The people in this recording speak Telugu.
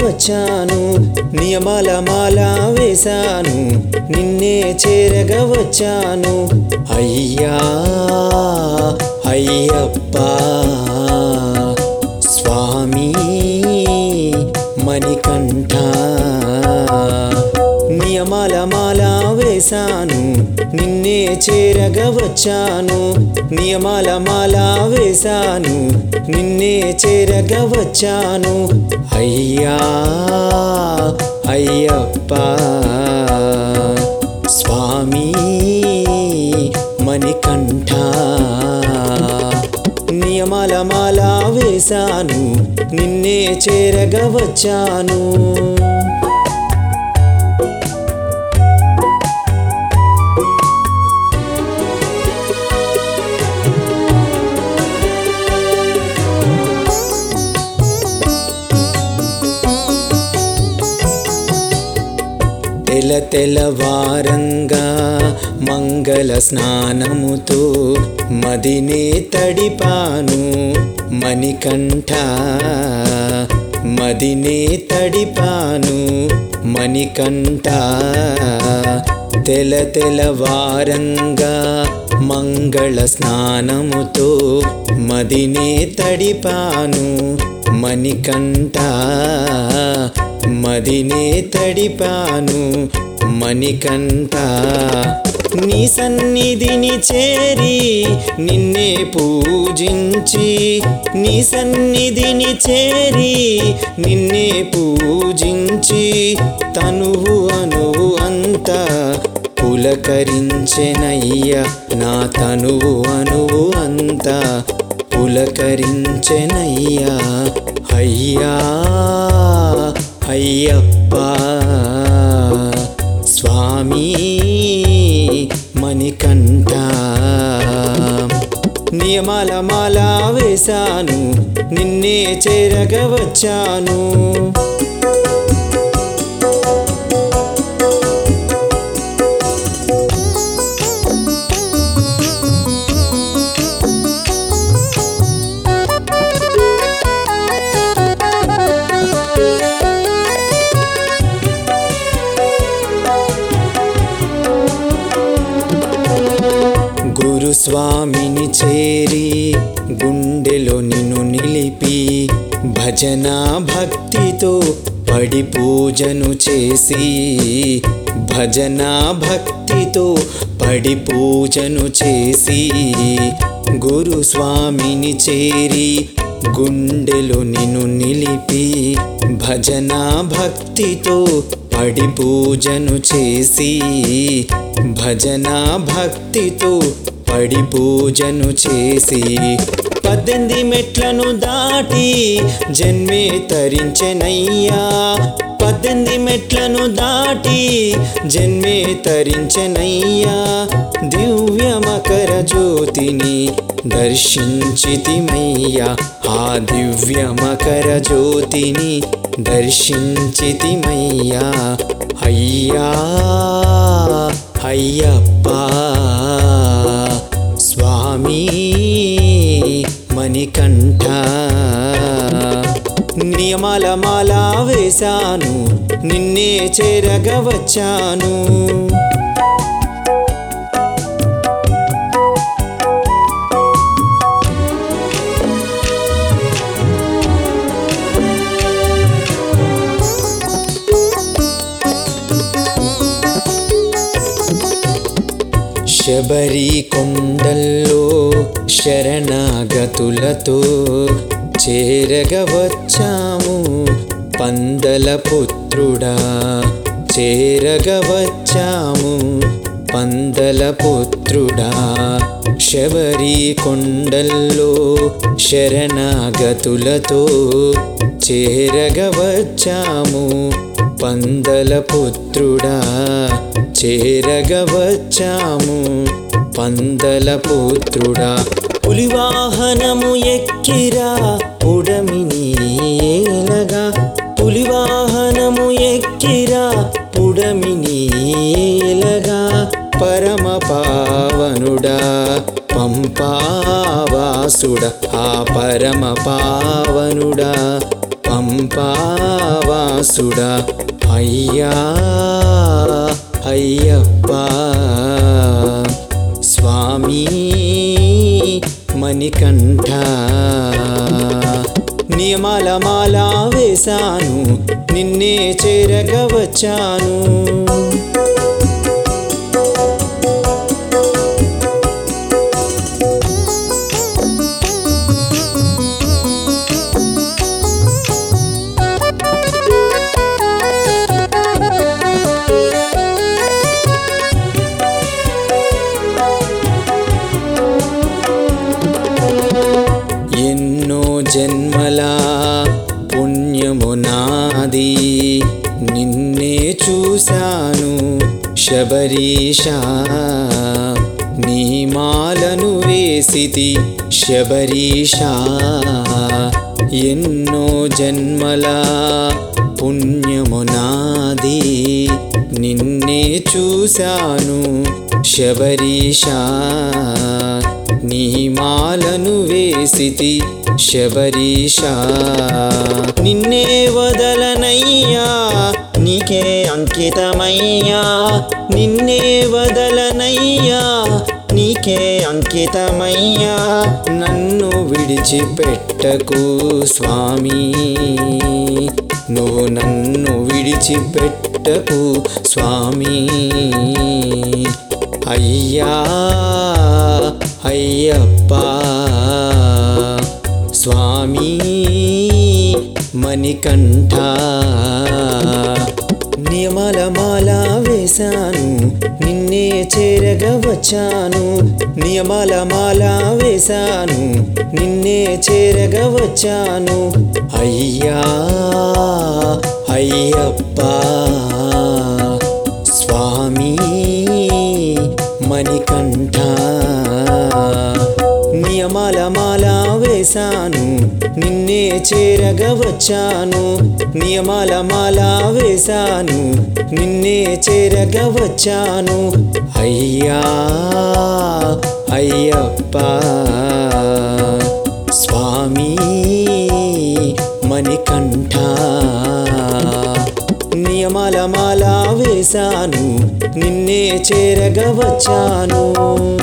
వచ్చాను నియమాల మాల వేశాను నిన్నే చేరగా వచ్చాను అయ్యా అయ్యప్ప స్వామి మణికంఠ నియమాల మాల వేశాను నిన్నే చేరగా వచ్చాను నియమాల మాల వేశాను నిన్నే చేరగా వచ్చాను అయ్యా అయ్యప్ప స్వామి మణికంఠ నియమాల మాల వేశాను నిన్నే చేరగా వచ్చాను తెల తెలవారంగా మంగళ స్నానముతో మదినే తడిపాను మణికంఠ మదినే తడిపాను మణికంఠ తెల తెలవారంగా మంగళ స్నానముతో మదినే తడిపాను మణికంఠ మదినే తడిపాను మణికంఠ నీ సన్నిధిని చేరి నిన్నే పూజించి నీ సన్నిధిని చేరి నిన్నే పూజించి తనువు అనువు అంతా పులకరించెనయ్యా నా తనువు అనువు అంతా పులకరించెనయ్యా అయ్యా అయ్యప్ప స్వామి మణికంఠ నియమాల మాల వేశాను నిన్నే చేరగా వచ్చాను గురుస్వామిని చేరి గుండెలో నిన్ను నిలిపి భజన భక్తితో పడి పూజను చేసి భజన భక్తితో పడి పూజను చేసి గురుస్వామిని చేరి గుండెలో నిన్ను నిలిపి భజన భక్తితో పడి పూజను చేసి భజన భక్తితో పడి పూజను చేసి పద్దెనిమిది మెట్లను దాటి జన్మే తరించెనయ్యా పద్దెనిమిది మెట్లను దాటి జన్మే తరించెనయ్యా దివ్య మకర జ్యోతిని దర్శించితిమయ్యా ఆ దివ్య మకర జ్యోతిని దర్శించితిమయ్యా అయ్యా అయ్యప్ప స్వామి మణికంఠ నియమాల మాల వేశాను నిన్నే చేరగా వచ్చాను శబరి కొండల్లో శరణాగతులతో చేరగ వచ్చాము పందల పుత్రుడా చేరగ వచ్చాము పందల పుత్రుడా శబరి కొండల్లో శరణాగతులతో చేరగ వచ్చాము పందల పుత్రుడా చేరగ వచ్చాము పందల పుత్రుడా పులివాహనము ఎక్కిరా పుడమిని ఏలగా పులివాహనము ఎక్కిరా పుడమిని ఏలగా పరమ పావనుడా పంపావాసుడా ఆ పరమ పావనుడా పంపావాసుడా పంపావాసుడా అయ్యా అయ్యప్ప స్వామి మణికంఠ నియమాల మాల వేశాను నిన్నే చేరగ వచ్చాను ఎన్నో జన్మల పుణ్యము నాది నిన్నే చూశాను శబరీష నీ మాలను వేసితి శబరీష ఎన్నో జన్మల పుణ్యము నాది నిన్నే చూశాను శబరీష నీ మాలను వేసితి శబరీష నిన్నే వదలనయ్యా నీకే అంకితమయ్యా నిన్నే వదలనయ్యా నీకే అంకితమయ్యా నన్ను విడిచిపెట్టకు స్వామి నువ్వు నన్ను విడిచిపెట్టకు స్వామి అయ్యా అయ్యప్ప స్వామి మణికంఠ నియమాల మాల వేశాను నిన్నే చేరగ వచ్చాను నియమాల మాల వేశాను నిన్నే చేరగ వచ్చాను అయ్యా అయ్యప్ప స్వామి మణికంఠ నియమాల మాల వేశాను నిన్నే చేరగ వచ్చాను నియమాల మాల వేశాను నిన్నే చేరగ వచ్చాను అయ్యా అయ్యప్ప స్వామి మణికంఠ నియమాల మాల వేశాను నిన్నే చేరగ వచ్చాను